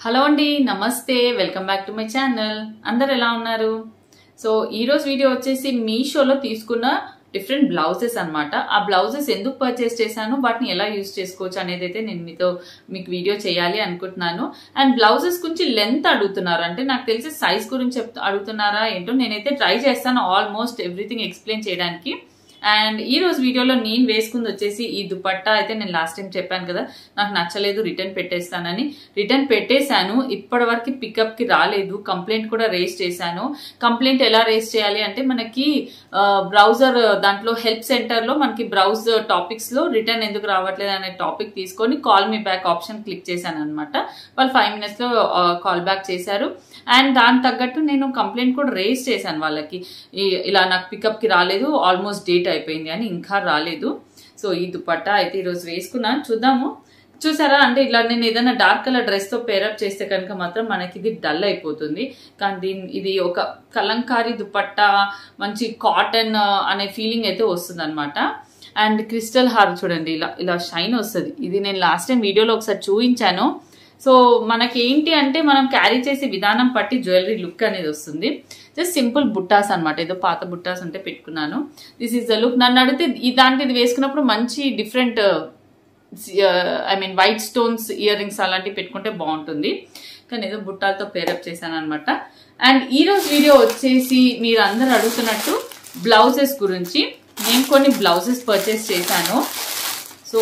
hello అండి నమస్తే welcome back to my channel అందరు ఎలా ఉన్నారు సో ఈ రోజు వీడియో వచ్చేసి మీషోలో తీసుకున్న డిఫరెంట్ బ్లౌజెస్ అన్నమాట ఆ బ్లౌజెస్ ఎందుకు పర్చేస్ చేశాను వాటిని ఎలా యూస్ చేసుకోవచ్చు అనేది అయితే నేను మీతో మీకు వీడియో చేయాలి అనుకుంటున్నాను అండ్ బ్లౌజెస్ గురించి లెంత్ అడుగుతున్నారు అంటే నాకు తెలిసి సైజ్ గురించి చెప్ అడుగుతున్నారా ఏంటో నేనైతే ట్రై చేస్తాను ఆల్మోస్ట్ ఎవ్రీథింగ్ ఎక్స్ప్లెయిన్ చేయడానికి అండ్ ఈ రోజు వీడియోలో నేను వేసుకుంది వచ్చేసి ఈ దుపట్టా అయితే నేను లాస్ట్ టైం చెప్పాను కదా నాకు నచ్చలేదు రిటర్న్ పెట్టేస్తానని రిటర్న్ పెట్టేశాను ఇప్పటి వరకు పికప్ కి రాలేదు కంప్లైంట్ కూడా రేస్ చేశాను కంప్లైంట్ ఎలా రేస్ చేయాలి అంటే మనకి బ్రౌజర్ దాంట్లో హెల్ప్ సెంటర్ లో మనకి బ్రౌజ్ టాపిక్స్ లో రిటర్న్ ఎందుకు రావట్లేదు అనే టాపిక్ తీసుకొని call me back option click చేశాను అనమాట వాళ్ళు ఫైవ్ మినిట్స్ లో కాల్ బ్యాక్ చేశారు అండ్ దాని తగ్గట్టు నేను కంప్లైంట్ కూడా రేస్ చేశాను వాళ్ళకి ఈ- ఇలా నాకు పికప్ కి రాలేదు ఆల్మోస్ట్ డేట్ అయిపోయింది అని ఇంకా రాలేదు సో ఈ దుపట్టా అయితే ఈరోజు వేసుకున్నాను చూద్దాము చూసారా అంటే ఇలా నేను ఏదైనా డార్క్ కలర్ డ్రెస్ తో పేరప్ చేస్తే కనుక మాత్రం మనకి ఇది డల్ అయిపోతుంది కానీ దీని ఇది ఒక కలంకారీ దుపట్టా మంచి కాటన్ అనే ఫీలింగ్ అయితే వస్తుంది అనమాట అండ్ క్రిస్టల్ హార్ చూడండి ఇలా ఇలా షైన్ వస్తుంది ఇది నేను లాస్ట్ టైం వీడియోలో ఒకసారి చూపించాను సో మనకి ఏంటి అంటే మనం క్యారీ చేసే విధానం బట్టి జ్యువెలరీ లుక్ అనేది వస్తుంది జస్ట్ సింపుల్ బుట్టాస్ అన్నమాట ఏదో పాత బుట్టాస్ ఉంటే పెట్టుకున్నాను దిస్ ఈస్ ద లుక్ నన్ను అడిగితే ఇలాంటిది వేసుకున్నప్పుడు మంచి different I mean white stones earrings అలాంటివి పెట్టుకుంటే బాగుంటుంది కానీ ఏదో బుట్టాలతో పేరప్ చేశాను అనమాట అండ్ ఈ రోజు వీడియో వచ్చేసి మీరు అందరు అడుగుతున్నట్టు బ్లౌజెస్ గురించి నేను కొన్ని బ్లౌజెస్ పర్చేస్ చేశాను సో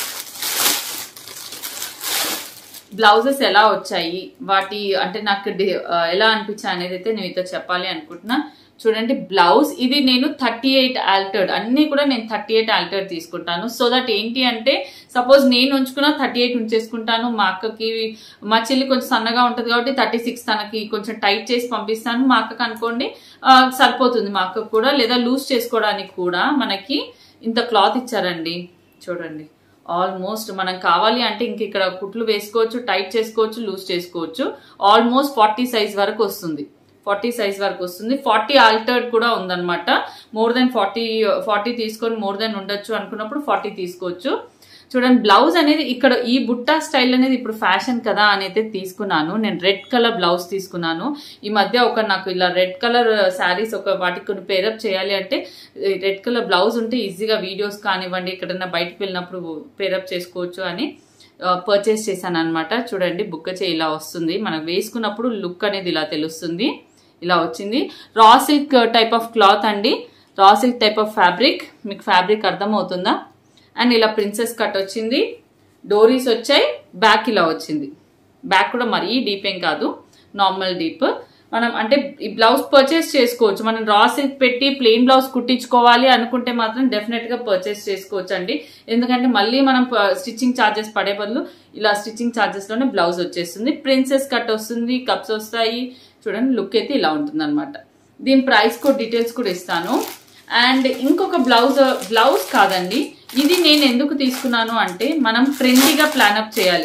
బ్లౌజెస్ ఎలా వచ్చాయి వాటి అంటే నాకు డి- ఆ, ఎలా అనిపించాయి అనేది అయితే నేను మీతో చెప్పాలి అనుకుంటున్నా చూడండి బ్లౌజ్ ఇది నేను థర్టీ ఎయిట్ ఆల్టర్డ్ అన్ని కూడా నేను థర్టీ ఎయిట్ ఆల్టర్డ్ తీసుకుంటాను సో దట్ ఏంటి అంటే సపోజ్ నేను ఉంచుకున్న థర్టీ ఎయిట్ ఉంచేసుకుంటాను మా అక్కకి మా చెల్లి కొంచెం సన్నగా ఉంటుంది కాబట్టి థర్టీ సిక్స్ తనకి కొంచెం టైట్ చేసి పంపిస్తాను మా అక్కకి అనుకోండి ఆ, సరిపోతుంది మా అక్కకు కూడా లేదా లూజ్ చేసుకోవడానికి కూడా మనకి ఇంత క్లాత్ ఇచ్చారండి చూడండి ఆల్మోస్ట్ మనం కావాలి అంటే ఇంక ఇక్కడ కుట్లు వేసుకోవచ్చు టైట్ చేసుకోవచ్చు లూజ్ చేసుకోవచ్చు ఆల్మోస్ట్ ఫార్టీ సైజ్ వరకు వస్తుంది ఫార్టీ సైజ్ వరకు వస్తుంది ఫార్టీ ఆల్టర్డ్ కూడా ఉందన్నమాట మోర్ దెన్ ఫార్టీ ఫార్టీ తీసుకొని మోర్ దెన్ ఉండొచ్చు అనుకున్నప్పుడు ఫార్టీ తీసుకోవచ్చు చూడండి బ్లౌజ్ అనేది ఇక్కడ ఈ బుట్టా స్టైల్ అనేది ఇప్పుడు ఫ్యాషన్ కదా అని అయితే తీసుకున్నాను నేను రెడ్ కలర్ బ్లౌజ్ తీసుకున్నాను ఈ మధ్య ఒక నాకు ఇలా రెడ్ కలర్ శారీస్ ఒక వాటికి కొన్ని పేరప్ చేయాలి అంటే రెడ్ కలర్ బ్లౌజ్ ఉంటే ఈజీగా వీడియోస్ కానివ్వండి ఎక్కడన్నా బయటకు వెళ్ళినప్పుడు పేరప్ చేసుకోవచ్చు అని పర్చేస్ చేశాను అనమాట చూడండి బుక్క చేయి ఇలా వస్తుంది మనం వేసుకున్నప్పుడు లుక్ అనేది ఇలా తెలుస్తుంది ఇలా వచ్చింది రా సిల్క్ టైప్ ఆఫ్ క్లాత్ అండి raw silk type of fabric మీకు ఫ్యాబ్రిక్ అర్థమవుతుందా అండ్ ఇలా ప్రిన్సెస్ కట్ వచ్చింది డోరీస్ వచ్చాయి బ్యాక్ ఇలా వచ్చింది బ్యాక్ కూడా మరీ డీప్ ఏం కాదు నార్మల్ డీప్ మనం అంటే ఈ బ్లౌజ్ పర్చేస్ చేసుకోవచ్చు మనం రా సిల్క్ పెట్టి ప్లెయిన్ బ్లౌజ్ కుట్టించుకోవాలి అనుకుంటే మాత్రం డెఫినెట్ గా పర్చేస్ చేసుకోవచ్చు అండి ఎందుకంటే మళ్ళీ మనం స్టిచ్చింగ్ ఛార్జెస్ పడే బదులు ఇలా స్టిచ్చింగ్ ఛార్జెస్ లోనే బ్లౌజ్ వచ్చేస్తుంది ప్రిన్సెస్ కట్ వస్తుంది కప్స్ వస్తాయి చూడండి లుక్ అయితే ఇలా ఉంటుంది అనమాట దీని ప్రైస్ కూడా డీటెయిల్స్ కూడా ఇస్తాను అండ్ ఇంకొక బ్లౌజ్ బ్లౌజ్ కాదండి ఇది నేను ఎందుకు తీసుకున్నాను అంటే మనం ట్రెండీగా ప్లానప్ చేయాలి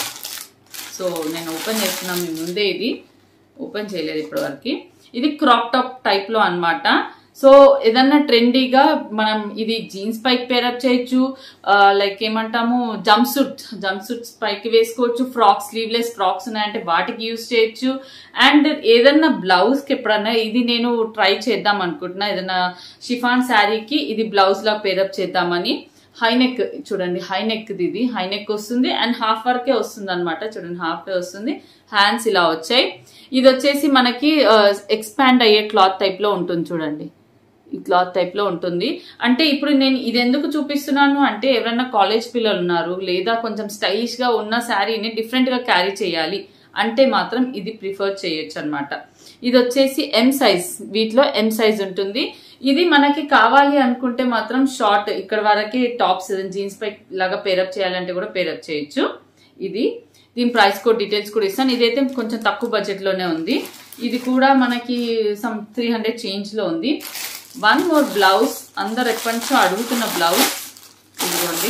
సో నేను ఓపెన్ చేస్తున్నాను మీ ముందే ఇది ఓపెన్ చేయలేదు ఇప్పటివరకు ఇది క్రాప్ టాప్ టైప్ లో అన్నమాట సో ఏదన్నా ట్రెండీగా మనం ఇది జీన్స్ పైకి పేరప్ చేయొచ్చు లైక్ ఏమంటాము జంప్ సూట్ జంప్ సూట్స్ పైకి వేసుకోవచ్చు ఫ్రాక్స్ స్లీవ్లెస్ ఫ్రాక్స్ ఉన్నాయంటే వాటికి యూజ్ చేయొచ్చు అండ్ ఏదన్నా బ్లౌజ్ కి ఎప్పుడన్నా ఇది నేను ట్రై చేద్దాం అనుకుంటున్నా ఏదన్నా షిఫాన్ శారీకి ఇది బ్లౌజ్ లా పేరప్ చేద్దామని హై నెక్ చూడండి హై నెక్ ఇది హై నెక్ వస్తుంది అండ్ హాఫ్ వరకే వస్తుంది అనమాట చూడండి హాఫ్ వస్తుంది హ్యాండ్స్ ఇలా వచ్చాయి ఇది వచ్చేసి మనకి ఎక్స్పాండ్ అయ్యే క్లాత్ టైప్ లో ఉంటుంది చూడండి ఈ క్లాత్ టైప్ లో ఉంటుంది అంటే ఇప్పుడు నేను ఇది ఎందుకు చూపిస్తున్నాను అంటే ఎవరైనా కాలేజ్ పిల్లలు ఉన్నారు లేదా కొంచెం స్టైలిష్ గా ఉన్న శారీని డిఫరెంట్ గా క్యారీ చేయాలి అంటే మాత్రం ఇది ప్రిఫర్ చేయొచ్చు అనమాట ఇది వచ్చేసి ఎం సైజ్ వీటిలో ఎం సైజ్ ఉంటుంది ఇది మనకి కావాలి అనుకుంటే మాత్రం షార్ట్ ఇక్కడ వరకే టాప్స్ జీన్స్ పై లాగా పేరప్ చేయాలంటే కూడా పేరప్ చేయొచ్చు ఇది దీని ప్రైస్ కోడ్ డీటెయిల్స్ కూడా ఇస్తాను ఇదైతే కొంచెం తక్కువ బడ్జెట్ లోనే ఉంది ఇది కూడా మనకి సమ్ త్రీ హండ్రెడ్ చేంజ్ లో ఉంది వన్ మోర్ బ్లౌజ్ అందరు ఎప్పటి నుంచో అడుగుతున్న బ్లౌజ్ ఇదిగోండి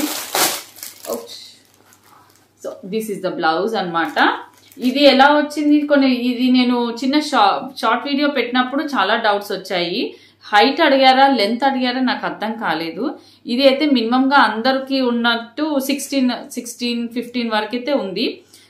so this is the blouse అన్నమాట ఇది ఎలా వచ్చింది కొన్ని ఇది నేను చిన్న షార్ట్ వీడియో పెట్టినప్పుడు చాలా డౌట్స్ వచ్చాయి హైట్ అడిగారా లెంత్ అడిగారా నాకు అర్థం కాలేదు ఇది అయితే మినిమం గా అందరికి ఉన్నట్టు సిక్స్టీన్ సిక్స్టీన్ ఫిఫ్టీన్ వరకు అయితే ఉంది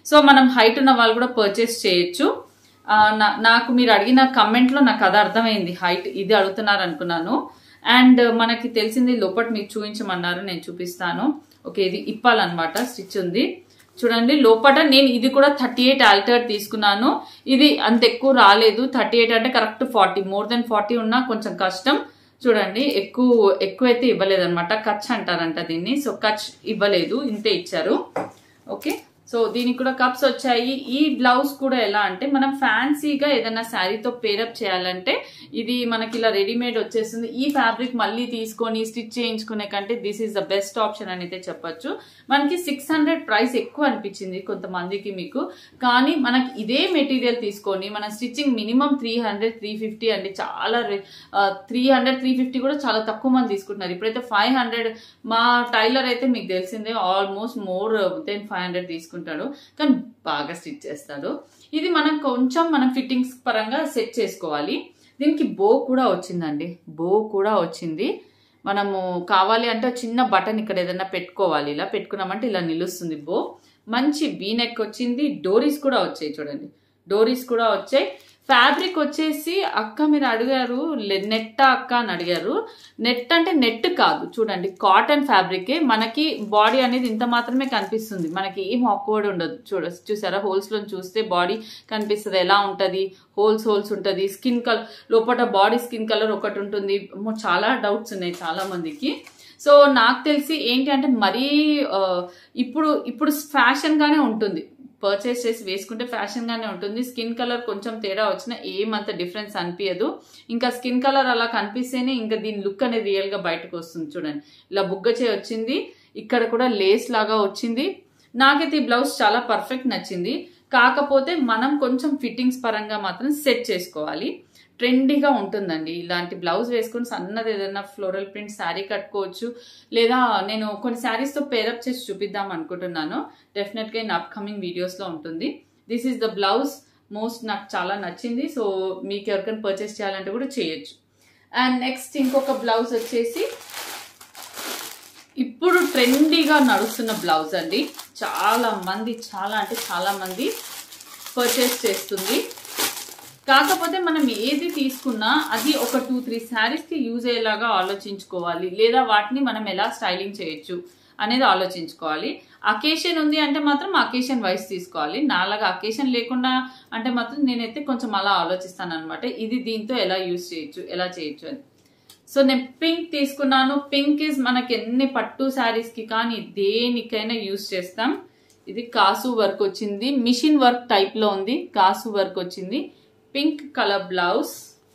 సో మనం హైట్ ఉన్న వాళ్ళు కూడా పర్చేస్ చేయొచ్చు ఆ, నా- నాకు మీరు అడిగిన కమెంట్లో నాకు అది అర్థమైంది హైట్ ఇది అడుగుతున్నారు అనుకున్నాను అండ్ మనకి తెలిసింది లోపల మీకు చూపించమన్నారు నేను చూపిస్తాను ఓకే ఇది ఇప్పాలన్నమాట స్టిచ్ ఉంది చూడండి లోపల నేను ఇది కూడా థర్టీ ఎయిట్ ఆల్టర్ తీసుకున్నాను ఇది అంత ఎక్కువ రాలేదు థర్టీ ఎయిట్ అంటే correct forty more than forty ఉన్నా కొంచెం కష్టం చూడండి ఎక్కువ ఎక్కువైతే ఇవ్వలేదు అనమాట కచ్ అంటారంట దీన్ని సో కచ్ ఇవ్వలేదు ఇంతే ఇచ్చారు ఓకే సో దీనికి కూడా కప్స్ వచ్చాయి ఈ బ్లౌజ్ కూడా ఎలా అంటే మనం ఫ్యాన్సీగా ఏదైనా శారీతో పేరప్ చేయాలంటే ఇది మనకి ఇలా రెడీమేడ్ వచ్చేస్తుంది ఈ ఫ్యాబ్రిక్ మళ్ళీ తీసుకొని స్టిచ్ చేయించుకునే కంటే this is the best option అని అయితే చెప్పొచ్చు మనకి సిక్స్ హండ్రెడ్ ప్రైస్ ఎక్కువ అనిపించింది కొంతమందికి మీకు కానీ మనకి ఇదే మెటీరియల్ తీసుకొని మన stitching minimum three hundred three fifty అండి చాలా త్రీ హండ్రెడ్ త్రీ ఫిఫ్టీ కూడా చాలా తక్కువ మంది తీసుకుంటున్నారు ఇప్పుడైతే ఫైవ్ హండ్రెడ్ మా టైలర్ అయితే మీకు తెలిసిందే almost more than five hundred తీసుకుంటాడు కానీ బాగా స్టిచ్ చేస్తాడు ఇది మనం కొంచెం మనం ఫిట్టింగ్స్ పరంగా సెట్ చేసుకోవాలి దీనికి బో కూడా వచ్చిందండి బో కూడా వచ్చింది మనము కావాలి అంటే చిన్న బటన్ ఇక్కడ ఏదైనా పెట్టుకోవాలి ఇలా పెట్టుకున్నామంటే ఇలా నిలుస్తుంది బో మంచి వీ నెక్ వచ్చింది డోరీస్ కూడా వచ్చాయి చూడండి డోరీస్ కూడా వచ్చాయి ఫ్యాబ్రిక్ వచ్చేసి అక్క మీరు అడిగారు నెట్ అక్క అని అడిగారు నెట్ అంటే నెట్ కాదు చూడండి కాటన్ ఫ్యాబ్రికే మనకి బాడీ అనేది ఇంత మాత్రమే కనిపిస్తుంది మనకి ఏం ఆక్వర్డ్ ఉండదు చూడ చూసారా హోల్స్ లో చూస్తే బాడీ కనిపిస్తుంది ఎలా ఉంటది హోల్స్ హోల్స్ ఉంటుంది స్కిన్ కలర్ లోపల బాడీ స్కిన్ కలర్ ఒకటి ఉంటుంది అమ్మో, చాలా డౌట్స్ ఉన్నాయి చాలా మందికి సో నాకు తెలిసి ఏంటి అంటే మరీ ఆ, ఇప్పుడు ఇప్పుడు ఫ్యాషన్ గానే ఉంటుంది పర్చేస్ చేసి వేసుకుంటే ఫ్యాషన్ గానే ఉంటుంది స్కిన్ కలర్ కొంచెం తేడా వచ్చినా ఏమంత డిఫరెన్స్ అనిపించదు ఇంకా స్కిన్ కలర్ అలా కనిపిస్తేనే ఇంకా దీని లుక్ అనేది రియల్ గా బయటకు వస్తుంది చూడండి ఇలా బుగ్గ చే వచ్చింది ఇక్కడ కూడా లేస్ లాగా వచ్చింది నాకైతే ఈ బ్లౌజ్ చాలా పర్ఫెక్ట్ నచ్చింది కాకపోతే మనం కొంచెం ఫిట్టింగ్స్ పరంగా మాత్రం సెట్ చేసుకోవాలి ట్రెండీగా ఉంటుందండి ఇలాంటి బ్లౌజ్ వేసుకుని సన్నది ఏదైనా ఫ్లోరల్ ప్రింట్ శారీ కట్టుకోవచ్చు లేదా నేను కొన్ని శారీస్తో పేరప్ చేసి చూపిద్దాం అనుకుంటున్నాను డెఫినెట్గా ఇన్ అప్కమింగ్ వీడియోస్లో ఉంటుంది this is the blouse most నాకు చాలా నచ్చింది సో మీకు ఎవరికైనా పర్చేస్ చేయాలంటే కూడా చేయొచ్చు అండ్ నెక్స్ట్ ఇంకొక బ్లౌజ్ వచ్చేసి ఇప్పుడు ట్రెండీగా నడుస్తున్న బ్లౌజ్ అండి చాలా మంది చాలా అంటే చాలా మంది పర్చేస్ చేస్తుంది కాకపోతే మనం ఏది తీసుకున్నా అది ఒక టూ త్రీ శారీస్కి యూజ్ అయ్యేలాగా ఆలోచించుకోవాలి లేదా వాటిని మనం ఎలా స్టైలింగ్ చేయొచ్చు అనేది ఆలోచించుకోవాలి అకేషన్ ఉంది అంటే మాత్రం అకేషన్ వైస్ తీసుకోవాలి నాలాగా అకేషన్ లేకుండా అంటే మాత్రం నేనైతే కొంచెం అలా ఆలోచిస్తాను అనమాట ఇది దీంతో ఎలా యూజ్ చేయొచ్చు ఎలా చేయొచ్చు అని సో నేను పింక్ తీసుకున్నాను పింక్ ఇస్ మనకి ఎన్ని పట్టు శారీస్ కి కానీ దేనికైనా యూజ్ చేస్తాం ఇది కాసు వర్క్ వచ్చింది మిషన్ వర్క్ టైప్ లో ఉంది కాసు వర్క్ వచ్చింది పింక్ కలర్ బ్లౌజ్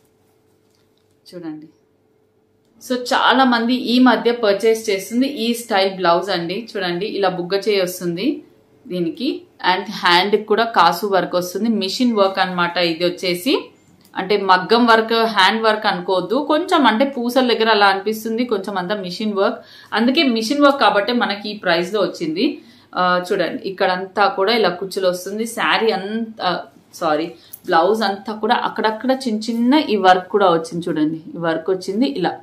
చూడండి సో చాలా మంది ఈ మధ్య పర్చేస్ చేస్తుంది ఈ స్టైల్ బ్లౌజ్ అండి చూడండి ఇలా బుగ్గ చేయి వస్తుంది దీనికి అండ్ హ్యాండ్ కూడా కాసు వర్క్ వస్తుంది మిషన్ వర్క్ అన్నమాట ఇది వచ్చేసి అంటే మగ్గం వర్క్ హ్యాండ్ వర్క్ అనుకోవద్దు కొంచెం అంటే పూసల దగ్గర అలా అనిపిస్తుంది కొంచెం అంతా మిషన్ వర్క్ అందుకే మిషన్ వర్క్ కాబట్టి మనకి ఈ ప్రైస్ లో వచ్చింది ఆ, చూడండి ఇక్కడంతా కూడా ఇలా కుచ్చులు వస్తుంది శారీ అంతా సారీ బ్లౌజ్ అంతా కూడా అక్కడక్కడ చిన్న చిన్న ఈ వర్క్ కూడా వచ్చింది చూడండి ఈ వర్క్ వచ్చింది ఇలా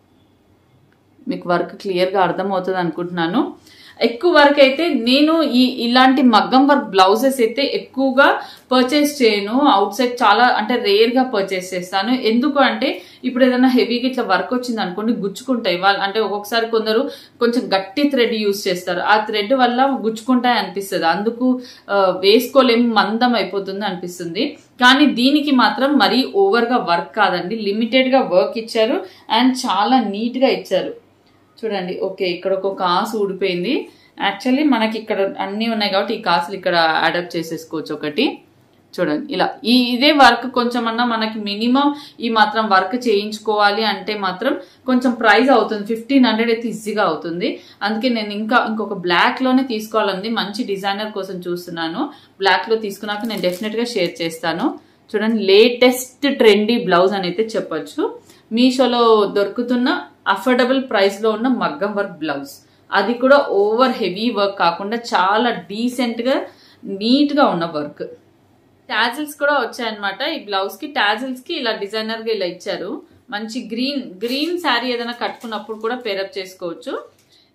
మీకు వర్క్ క్లియర్గా అర్థమవుతుంది అనుకుంటున్నాను ఎక్కువ వర్క్ అయితే నేను ఈ ఇలాంటి మగ్గం వర్క్ బ్లౌజెస్ అయితే ఎక్కువగా పర్చేస్ చేయను అవుట్ సైడ్ చాలా అంటే రేర్ గా పర్చేస్ చేస్తాను ఎందుకు అంటే ఇప్పుడు ఏదైనా హెవీగా ఇట్లా వర్క్ వచ్చింది అనుకోండి గుచ్చుకుంటాయి వాళ్ళు అంటే ఒక్కొక్కసారి కొందరు కొంచెం గట్టి థ్రెడ్ యూస్ చేస్తారు ఆ థ్రెడ్ వల్ల గుచ్చుకుంటాయి అనిపిస్తుంది అందుకు ఆ, వేసుకోలేము మందం అయిపోతుంది అనిపిస్తుంది కానీ దీనికి మాత్రం మరీ ఓవర్ గా వర్క్ కాదండి లిమిటెడ్ గా వర్క్ ఇచ్చారు అండ్ చాలా నీట్ గా ఇచ్చారు చూడండి ఓకే ఇక్కడ ఒక కాసు ఊడిపోయింది యాక్చువల్లీ మనకి ఇక్కడ అన్నీ ఉన్నాయి కాబట్టి ఈ కాసులు ఇక్కడ అడాప్ట్ చేసేసుకోవచ్చు ఒకటి చూడండి ఇలా ఈ ఇదే వర్క్ కొంచెం అన్నా మనకి మినిమం ఈ మాత్రం వర్క్ చేయించుకోవాలి అంటే మాత్రం కొంచెం ప్రైస్ అవుతుంది ఫిఫ్టీన్ హండ్రెడ్ అయితే ఈజీగా అవుతుంది అందుకే నేను ఇంకా ఇంకొక బ్లాక్ లోనే తీసుకోవాలంది మంచి డిజైనర్ కోసం చూస్తున్నాను బ్లాక్ లో తీసుకున్నాక నేను డెఫినెట్ గా షేర్ చేస్తాను చూడండి లేటెస్ట్ ట్రెండీ బ్లౌజ్ అని అయితే చెప్పొచ్చు మీషోలో దొరుకుతున్న అఫోర్డబుల్ ప్రైస్ లో ఉన్న మగ్గం వర్క్ బ్లౌజ్ అది కూడా ఓవర్ హెవీ వర్క్ కాకుండా చాలా డీసెంట్ గా నీట్ గా ఉన్న వర్క్ టాజిల్స్ కూడా వచ్చాయన్నమాట ఈ బ్లౌజ్ కి టాజిల్స్ కి ఇలా డిజైనర్ గా ఇలా ఇచ్చారు మంచి గ్రీన్ గ్రీన్ శారీ ఏదైనా కట్టుకున్నప్పుడు కూడా పేరప్ చేసుకోవచ్చు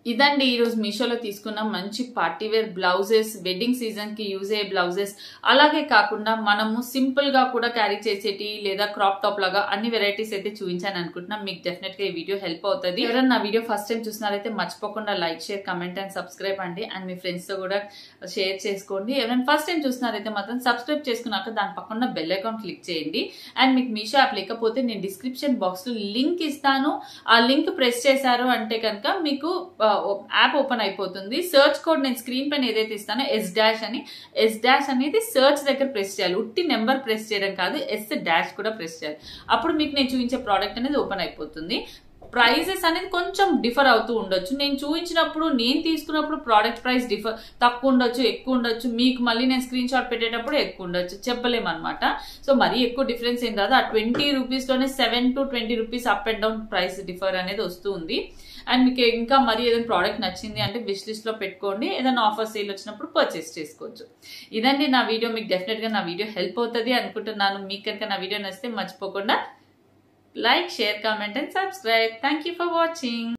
ఇదండి ఈరోజు మీషోలో తీసుకున్న మంచి party wear blouses wedding season కి యూజ్ అయ్యే బ్లౌజెస్ అలాగే కాకుండా మనము సింపుల్ గా కూడా క్యారీ చేసేటి లేదా క్రాప్ టాప్ లాగా అన్ని వెరైటీస్ అయితే చూపించాను అనుకుంటున్నా మీకు డెఫినెట్ గా ఈ వీడియో హెల్ప్ అవుతుంది ఎవరైనా నా వీడియో ఫస్ట్ టైం చూసినారైతే మర్చిపోకుండా like share comment and subscribe అండి అండ్ మీ ఫ్రెండ్స్ తో కూడా షేర్ చేసుకోండి ఎవరైనా ఫస్ట్ టైం చూసినారైతే మాత్రం సబ్స్క్రైబ్ చేసుకున్నాక దాని పక్కన బెల్ అకౌంట్ క్లిక్ చేయండి అండ్ మీకు మీషో యాప్ లేకపోతే నేను డిస్క్రిప్షన్ బాక్స్ లో లింక్ ఇస్తాను ఆ లింక్ ప్రెస్ చేశారు అంటే కనుక మీకు యాప్ ఓపెన్ అయిపోతుంది సర్చ్ కోడ్ నేను స్క్రీన్ పైన ఏదైతే ఇస్తానో ఎస్ డాష్ అని ఎస్ డాష్ అనేది సర్చ్ దగ్గర ప్రెస్ చేయాలి ఉట్టి నెంబర్ ప్రెస్ చేయడం కాదు ఎస్ డాష్ కూడా ప్రెస్ చేయాలి అప్పుడు మీకు నేను చూపించే ప్రోడక్ట్ అనేది ఓపెన్ అయిపోతుంది ప్రైజెస్ అనేది కొంచెం డిఫర్ అవుతూ ఉండొచ్చు నేను చూపించినప్పుడు నేను తీసుకున్నప్పుడు ప్రోడక్ట్ ప్రైస్ డిఫర్ తక్కువ ఉండొచ్చు ఎక్కువ ఉండొచ్చు మీకు మళ్ళీ నేను స్క్రీన్ షాట్ పెట్టేటప్పుడు ఎక్కువ ఉండొచ్చు చెప్పలేమన్నమాట సో మరీ ఎక్కువ డిఫరెన్స్ ఏం రాదు ఆ ట్వంటీ రూపీస్లోనే seven to twenty rupees up and down price differ అనేది వస్తూ ఉంది అండ్ మీకు ఇంకా మరి ఏదైనా ప్రోడక్ట్ నచ్చింది అంటే విష్ లిస్ట్ లో పెట్టుకోండి ఏదైనా ఆఫర్ సేల్ వచ్చినప్పుడు పర్చేస్ చేసుకోవచ్చు ఇదండి నా వీడియో మీకు డెఫినెట్ గా నా వీడియో హెల్ప్ అవుతుంది అనుకుంటున్నాను మీకు కనుక నా వీడియో నచ్చితే మర్చిపోకుండా like share comment and subscribe thank you for watching